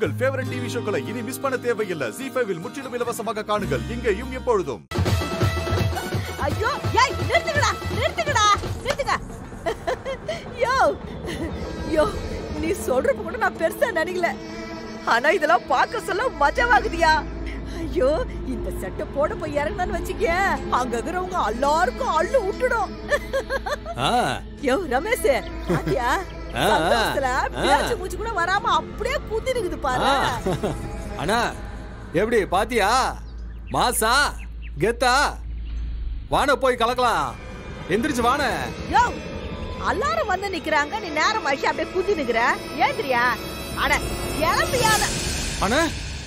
உங்கள் favourite TV ஷோக்களை இனி miss பண்ண தேவையில்லை ஜி ஃபைவில் முற்றிலும் இலவசமாக காணுங்கள் இங்கேயும் எப்பொழுதும் ஐயோ ஏய் நிறுத்துங்கடா நிறுத்துங்கடா நிறுத்துங்க யோ யோ நீ சொல்றப்ப கூட நான் பெருசா நினைக்கல ஆனா இதெல்லாம் பார்க்க சொல்ல மஜாவாகுதியா ஐயோ இந்த செட்டை போட போய் இறங்கினான்னு வச்சுக்க அங்க இருக்கிறவங்க எல்லாருக்கும் அள்ளு விட்டுடும் ஆ, யோ ரமேஷ் பாத்தியா ஆ, சந்தோஷத்துல ஆ. பேச்சு மூச்சு கூட வராம அப்படியே குத்தி நிக்குது ஆ. பாரு அண்ணா எப்படி பாத்தியா மாசா கெத்தா வான போய் கலக்கலாம் எந்திரிச்சு வான யோ எல்லாரும் வந்து நிக்கிறாங்க நீ நேரம் ஆயிடுச்சு அப்படியே குத்தி நிக்கிற ஏந்திரியா அட கிளம்பியாத அண்ணா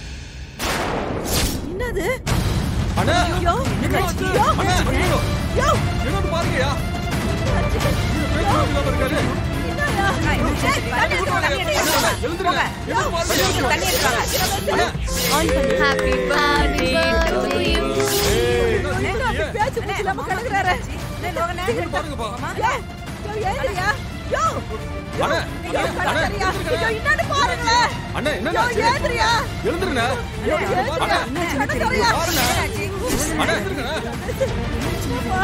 என்னது அண்ணா யோ இங்க வந்து. யோ அண்ணா, ஐயோ. யோ என்னன்னு பாருங்கயா இருக்காரு என்னயா? ஏய், தண்ணி எடுத்து வா, தண்ணி எடுத்து வா. எழுந்துருங்க யோ, எழுந்து பாருங்க. Happy birthday to you. என்ன அப்படி பேச்சு மூச்சு இல்லாம கிடக்குறாரு? எழுந்து பாருங்கப்பா யோ, யோ, ஏந்திரியா? யோ, யோ, அண்ணா, யோ, அண்ணா, கிடக்குறியா? எழுந்துருங்க. யோ, என்னன்னு பாருங்களேன். அண்ணா யோ, என்னண்ணா ஆச்சு? ஏந்திரியா? எழுந்துருங்க யோ, அண்ணா, ஏந்திரியா? கிடக்குறியா? பாருங்க அண்ணா எழுந்துருங்க அப்பா.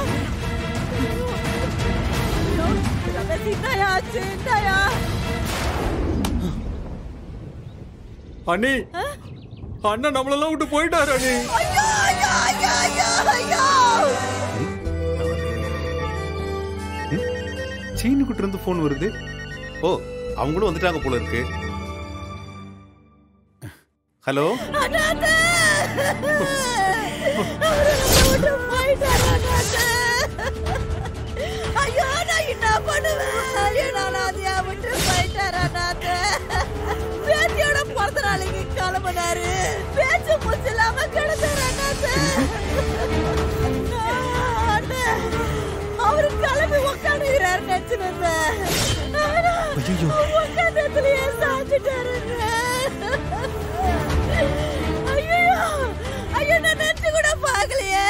யோ, ரமேஷ், என்னயா ஆச்சு? என்னயா? அண்ணி அண்ணன் நம்மளெல்லாம் விட்டு போயிட்டாரு அண்ணி ஐயோ, ஐயோ, ஐயோ, ஐயோ, ஐயோ. சீனு கிட்ட இருந்து போன் வருது ஓ அவங்களும் வந்துட்டாங்க போல இருக்கு ஹலோ அண்ணாத்த! அவரு நம்மை விட்டு போயிட்டாரு, அண்ணாத்த. ஐயோ, நான் என்ன பண்ணுவேன்? என் அனாதையா விட்டு போயிட்டாரு, அண்ணாத்த. பேத்தியோட பிறந்த நாளைக்கு கிளம்புனாரு. பேச்சு மூச்சு இல்லாம கிடந்தாரு, அண்ணாத்த. அண்ணே, அவரு கிளம்பி உட்காந்துக்கிறாரு நினைச்சுன்னு இருந்தேன். ஆனா, உட்கார்ந்த இடத்துலயே சாஞ்சிட்டாருங்க. ஐயையோ! ஐயோ, நான் நினைச்சு கூட பார்க்கலையே.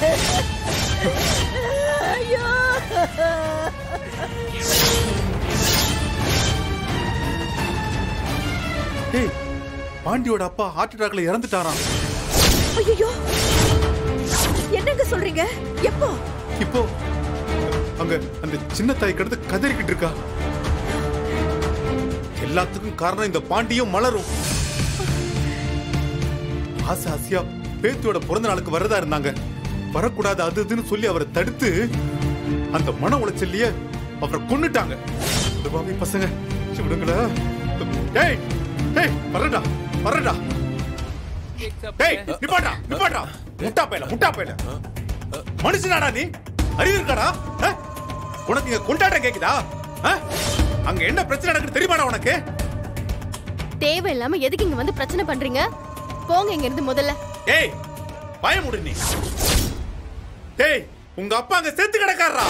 ஐயோ! ஏய் பாண்டியோட அப்பா ஹார்ட் அட்டாக்ல இறந்துட்டாராம் ஐயையோ! என்னங்க சொல்றீங்க எப்போ இப்போ அங்க அந்த சின்ன தாய் கிடந்து கதறிக்கிட்டு இருக்கா எல்லாத்துக்கும் காரணம் இந்த பாண்டியும் மலரும் ஆசை ஆசையா பேத்தியோட பிறந்த நாளுக்கு வரதா இருந்தாங்க வரக்கூடாது அது இதுன்னு சொல்லி அவரை தடுத்து அந்த மன உளைச்சல்லையே அவரை கொன்னுட்டாங்க இந்த பாவி பசங்க சி, விடுங்களா டேய் டேய் வரடா வரடா டேய் நிப்பாட்டா நிப்பாட்டா முட்டா பயல முட்டா பயல மனுஷனாடா நீ அறிவு இருக்காடா ஆ? உனக்கு இங்க கொண்டாட்டம் கேக்குதா ஆ? அங்க என்ன பிரச்சனை நடக்குது தெரியுமாடா உனக்கு தேவையில்லாம எதுக்கு இங்க வந்து பிரச்சனை பண்றீங்க போங்க இங்க இருந்து முதல்ல ஏய் பயமுடு நீ டேய் உங்க அப்பா அங்க செத்து கிடக்காரா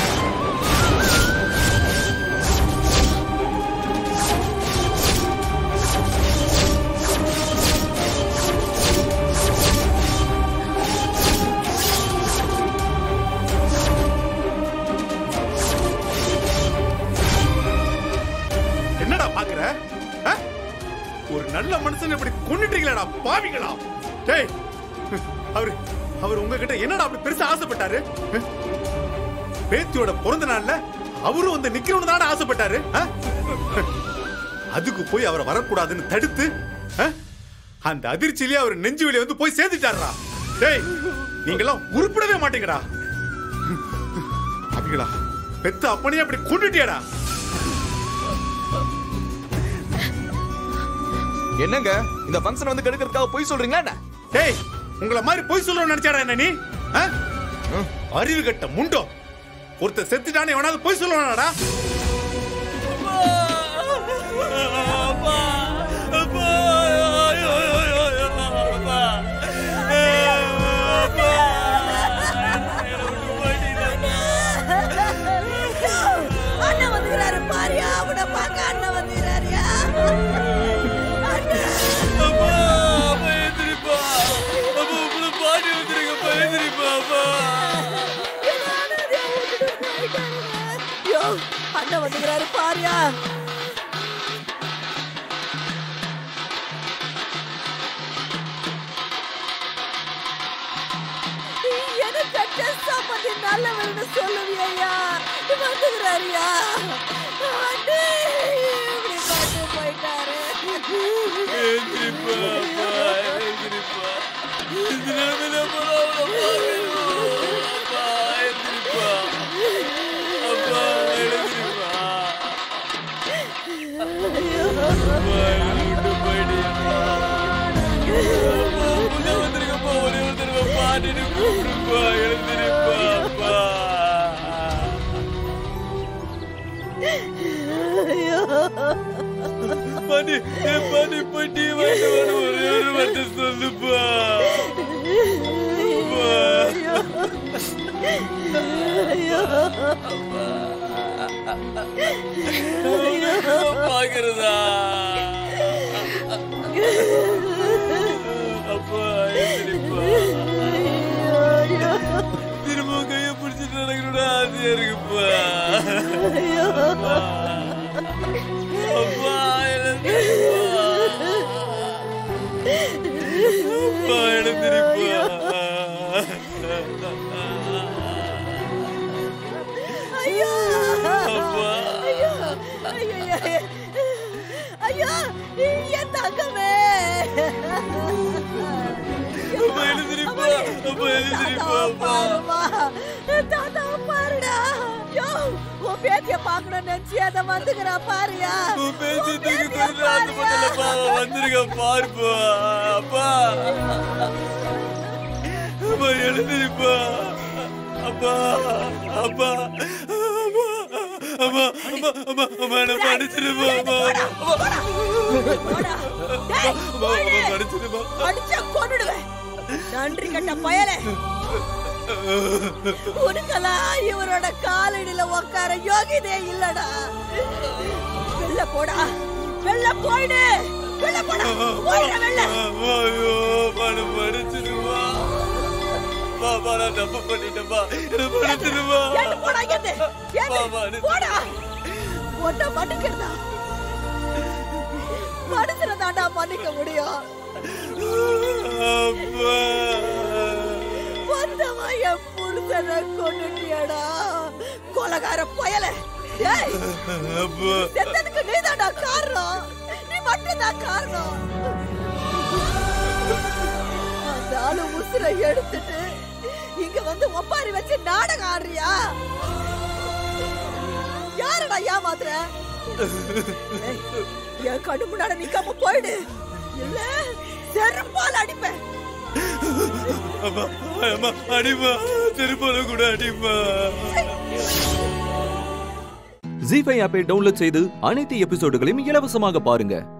என்னடா பாக்குற ஆ? ஒரு நல்ல மனுஷன் இப்படி கொன்னுட்டீங்களா பாவிங்களா டேய் அவரு அவர் உங்ககிட்ட என்னடா அப்படி பெருசா ஆசைப்பட்டாரு ஆ? பேத்தியோட பிறந்த நாள்ல அவரும் வந்து நிக்கணும்னு தானே ஆசைப்பட்டாரு ஆ? அதுக்கு போய் அவரை வரக்கூடாதுன்னு தடுத்து ஆ? அந்த அதிர்ச்சியிலேயே அவர் நெஞ்சு வெளியே வந்து போய் சேர்ந்துட்டாரா டேய் நீங்களாம் உருப்படவே மாட்டீங்கடா அப்படிங்களா பெத்த அப்பனையே அப்படி கொண்டுட்டியாடா என்னங்க இந்த ஃபங்க்ஷன் வந்து கெடுக்கிறதுக்காக போய் சொல்றீங்களா என்ன டேய் உங்கள மாதிரி பொய் சொல்லணும்னு நினைச்சாடா என்ன நீ ஆ? அறிவு கட்ட முண்டோ ஒருத்தர் செத்துட்டானே எவனாவது பொய் சொல்லுவானாடா ஐயோ! அண்ணன் வந்துக்கிறாரு பாரியா அவனை பார்க்க அண்ணன் வந்துக்கிறாரியா அண்ணன் ஐயோ அண்ணன் வந்துக்கிறாரு பாரியா டெஸ்டா பத்தி நல்லவன்னு சொல்லுவியா வந்துக்கிறாரியா அண்ணே இப்படி பாட்டு போயிட்டாரு பாக்குறதா அப்பா எந்திரிப்பா. திரும்ப கைய பிடிச்சிட்டு நடக்கணும்னு ஆசையா இருக்குப்பா அப்பா எழுந்திருப்பா அப்பா எழுந்திருப்பா ஐயோ அப்பா ஐயோ ஐயோ ஐயோ என் தங்கமே அப்பா எழுந்திருப்பா அப்பா எழுந்திருப்பா அப்பா பாருமா தாத்தா பாருடா யோ உன் பேத்திய பாக்கணும்னு நினைச்சு அத வந்துக்கிறா பாருயா உன் பேச்சு தூக்கி தூக்கி அந்த பொண்ணுலப்பா வந்துருக்க பாருப்பா அப்பா அப்பா எழுந்திருப்பா அப்பா அப்பா அம்மா அம்மா அம்மா அம்மா என்ன படிச்சிருப்பா அம்மா போடா. டேய், அம்மா அம்மா படிச்சிருப்பா அடிச்சா கொன்னுடுவேன் நன்றி கட்ட பயலே உனக்கெல்லாம் இவரோட காலடியில உட்கார யோகிதே இல்லடா வெளில போடா வெளில போயிடு வெளில போடா போயிட வெளில அம்மா ஐயோ பணம் படிச்சிருவா பாப்பா நான் தப்பு பண்ணிட்டேன்பா என்ன படிச்சிருவா ஏண்டு போடா இங்கிருந்து. ஏண்டு, பாப்பா, அடி- போடா ஒன்ன மன்னிக்கிறதா மனுஷனதாண்டா மன்னிக்க முடியும் அப்பா வந்தவன் என் புருஷனை கொண்டுட்டியடா கொலகார பயல ஏய் அப்பா செத்ததுக்கு நீதான்டா காரணம் நீ மட்டும்தான் காரணம் அந்த ஆளு உசுரை எடுத்துட்டு இங்க வந்து ஒப்பாரி வச்சு நாடகம் ஆடுறியா யாரடா ஏமாத்துற ஏய், என் கண்ணு முன்னாடி நிக்காம போயிடு இல்ல செருப்பால் அடிப்பேன் அம்மா அம்மா அடிமா திருப்பல கூட அடிமா ஜி ஃபைவ் ஆப்பை டவுன்லோட் செய்து அனைத்து எபிசோடுகளையும் இலவசமாக பாருங்க